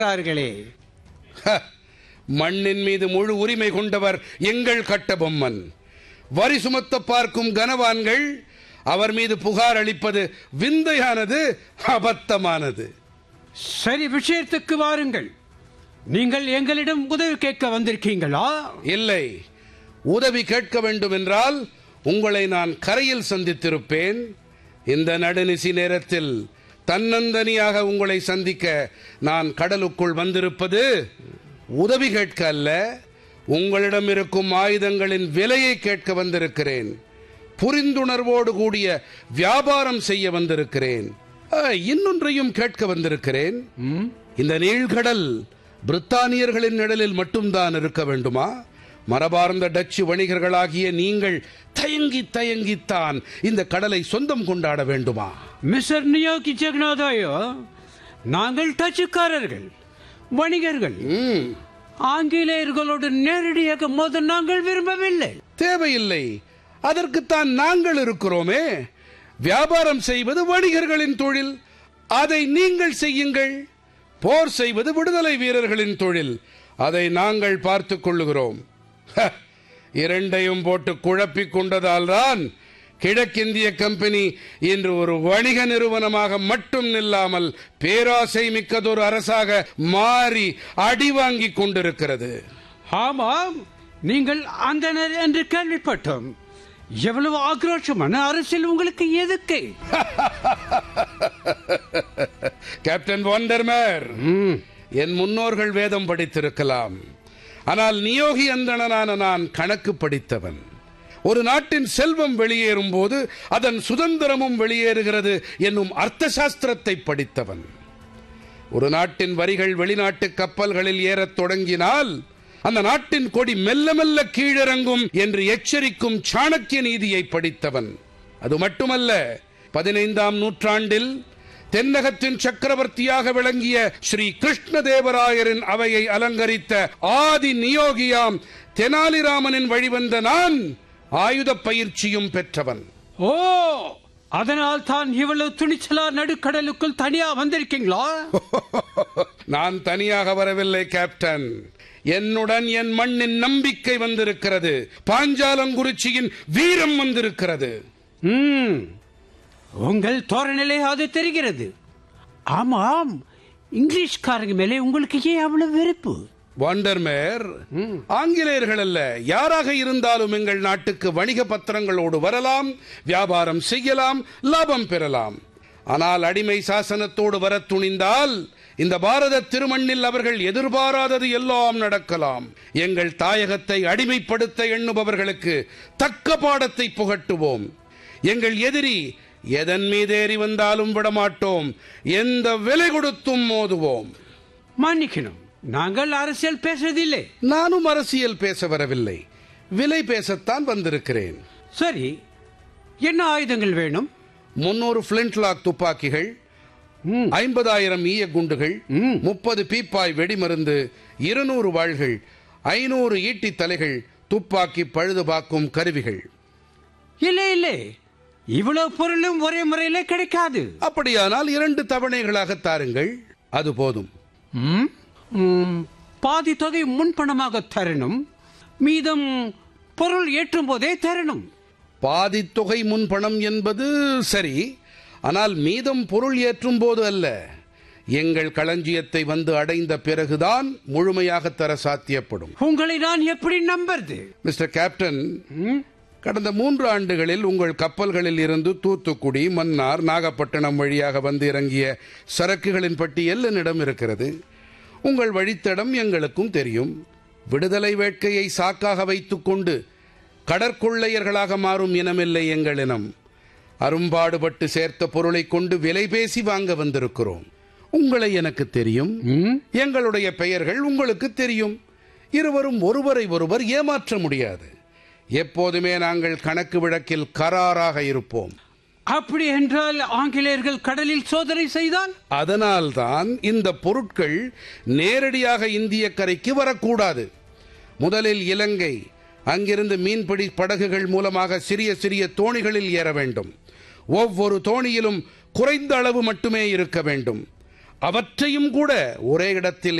இருக்கிறார்களே ஹ, மண்ணின் மீது முழு உரிமை கொண்டவர் எங்கள் கட்டபொம்மன் வரி சுமத்த பார்க்கும் கனவான்கள் அவர் மீது புகார் அளிப்பது விந்தையானது அபத்தமானது சரி விஷயத்துக்கு வாருங்கள் நீங்கள் எங்களிடம் உதவி கேட்க வந்திருக்கீங்களா இல்லை உதவி கேட்க வேண்டும் என்றால் உங்களை நான் கரையில் சந்தித்திருப்பேன் இந்த நடுநிசி நேரத்தில் தன்னந்தனியாக உங்களை சந்திக்க நான் கடலுக்குள் வந்திருப்பது உதவி கேட்க அல்ல உங்களிடம் இருக்கும் ஆயுதங்களின் விலையை கேட்க வந்திருக்கிறேன் புரிந்துணர்வோடு கூடிய வியாபாரம் செய்ய வந்திருக்கிறேன் ஆ, இன்னொன்றையும் கேட்க வந்திருக்கிறேன் இந்த நீழ்கடல் பிரித்தானியர்களின் நிழலில் மட்டும்தான் இருக்க வேண்டுமா மரபார்ந்த டச்சு வணிகர்களாகிய நீங்கள் தயங்கி தயங்கித்தான் இந்த கடலை சொந்தம் கொண்டாட வேண்டுமா மிஸ்டர் நியோகி ஜெகநாதாயோ நாங்கள் டச்சுக்காரர்கள் வணிகர்கள் ம், ஆங்கிலேயர்களோடு நேரடியாக மோத நாங்கள் விரும்பவில்லை தேவையில்லை அதற்குத்தான் நாங்கள் இருக்கிறோமே வியாபாரம் செய்வது வணிகர்களின் தொழில் அதை நீங்கள் செய்யுங்கள் போர் செய்வது விடுதலை வீரர்களின் தொழில் அதை நாங்கள் பார்த்துக் கொள்ளுகிறோம் ஹ, இரண்டையும் போட்டு குழப்பிக் கொண்டதால் தான் கிழக்கிந்திய கம்பெனி இன்று ஒரு வணிக நிறுவனமாக மட்டும் நில்லாமல் பேராசை மிக்கதொரு அரசாக மாறி அடி வாங்கிக் கொண்டிருக்கிறது ஆமாம் நீங்கள் அந்தனர் என்று கேள்விப்பட்டோம் எவ்வளவு ஆக்ரோஷமான அரசியல் உங்களுக்கு எதுக்கு கேப்டன் வாண்டர்மேர் என் முன்னோர்கள் வேதம் படித்திருக்கலாம் ஆனால் நியோகி அந்தணனான நான் கணக்கு படித்தவன் ஒரு நாட்டின் செல்வம் வெளியேறும் போது அதன் சுதந்திரமும் வெளியேறுகிறது என்னும் அர்த்த சாஸ்திரத்தை படித்தவன் ஒரு நாட்டின் வரிகள் வெளிநாட்டு கப்பல்களில் ஏறத் தொடங்கினால் அந்த நாட்டின் கொடி மெல்ல மெல்ல கீழிறங்கும் என்று எச்சரிக்கும் சாணக்கிய நீதியை படித்தவன் அது மட்டுமல்ல பதினைந்தாம் நூற்றாண்டில் தென்னகத்தின் சக்கரவர்த்தியாக விளங்கிய ஸ்ரீ கிருஷ்ணதேவராயரின் அவையை அலங்கரித்த ஆதி நியோகியாம் தெனாலிராமனின் வழிவந்த நான் ஆயுத பயிற்சியும் பெற்றவன் ஓ அதனால் தான் இவ்வளவு துணிச்சலா நடுக்கடலுக்குள் தனியா வந்திருக்கீங்களா நான் தனியாக வரவில்லை கேப்டன் என்னுடன் என் மண்ணின் நம்பிக்கை வந்திருக்கிறது பாஞ்சாலங்குறிச்சியின் வீரம் வந்திருக்கிறது ம் உங்கள் தோரணிலே அது தெரிகிறது ஆமாம் இங்கிலீஷ்காரங்க மேலே உங்களுக்கு ஏன் அவ்வளவு வெறுப்பு வாண்டர்மேர் ஆங்கிலேயர்கள் அல்ல யாராக இருந்தாலும் எங்கள் நாட்டுக்கு வணிக பத்திரங்களோடு வரலாம் வியாபாரம் செய்யலாம் லாபம் பெறலாம் ஆனால் அடிமை சாசனத்தோடு வரத் துணிந்தால் இந்த பாரத திருமண்ணில் அவர்கள் எதிர்பாராதது எல்லாம் நடக்கலாம் எங்கள் தாயகத்தை அடிமைப்படுத்த எண்ணுபவர்களுக்கு தக்க பாடத்தை புகட்டுவோம் எங்கள் எதிரி எதன் மீதேறி வந்தாலும் விடமாட்டோம் எந்த விலை கொடுத்தும் மோதுவோம் மன்னிக்கணும் நாங்கள் அரசியல் பேசுறதில்லை நானும் அரசியல் பேச வரவில்லை விலை பேசத்தான் வந்திருக்கிறேன் சரி என்ன ஆயுதங்கள் வேணும் முன்னூறு பிளின்ட்லாக் துப்பாக்கிகள் ம். ஐம்பதாயிரம் ஈய குண்டுகள் ம். முப்பது பீப்பாய் வெடிமருந்து இருநூறு வாள்கள் ஐநூறு ஈட்டி தலைகள் துப்பாக்கி பழுதுபார்க்கும் கருவிகள் இல்லை இல்லை இவ்வளவு பொருளும் ஒரே முறையில கிடைக்காது அப்படியானால் இரண்டு தவணைகளாக தாருங்கள் அது போதும் ம்? ம், பாதி தொகை முன்பணமாக தரணும் மீதம் பொருள் ஏற்றும் போதே தரணும் பாதி தொகை முன்பணம் என்பது சரி ஆனால் மீதம் பொருள் ஏற்றும் போது அல்ல எங்கள் களஞ்சியத்தை வந்து அடைந்த பிறகுதான் முழுமையாக தர சாத்தியப்படும் உங்களை நான் எப்படி நம்புறது மிஸ்டர் கேப்டன் ம்? கடந்த மூன்று ஆண்டுகளில் உங்கள் கப்பல்களில் இருந்து தூத்துக்குடி மன்னார் நாகப்பட்டினம் வழியாக வந்து இறங்கிய சரக்குகளின் பட்டியல் என்னிடம் இருக்கிறது உங்கள் வழித்தடம் எங்களுக்கும் தெரியும் விடுதலை வேட்கையை சாக்காக வைத்துக்கொண்டு கடற்கொள்ளையர்களாக மாறும் இனமில்லை எங்கள் இனம் அரும்பாடுபட்டு சேர்த்த பொருளை கொண்டு விலை பேசி வாங்க வந்திருக்கிறோம் உங்களை எனக்கு தெரியும் ம்? எங்களுடைய பெயர்கள் உங்களுக்கு தெரியும் இருவரும் ஒருவரை ஒருவர் ஏமாற்ற முடியாது எப்போதுமே நாங்கள் கணக்கு விளக்கில் கராராக இருப்போம் அப்படி என்றால் ஆங்கிலேயர்கள் கடலில் சோதனை செய்தால் அதனால்தான் இந்த பொருட்கள் நேரடியாக இந்திய கரைக்கு வரக்கூடாது முதலில் இலங்கை அங்கிருந்து மீன்பிடி படகுகள் மூலமாக சிறிய சிறிய தோணிகளில் ஏற வேண்டும் ஒவ்வொரு தோணியிலும் குறைந்த அளவு மட்டுமே இருக்க வேண்டும் அவற்றையும் கூட ஒரே இடத்தில்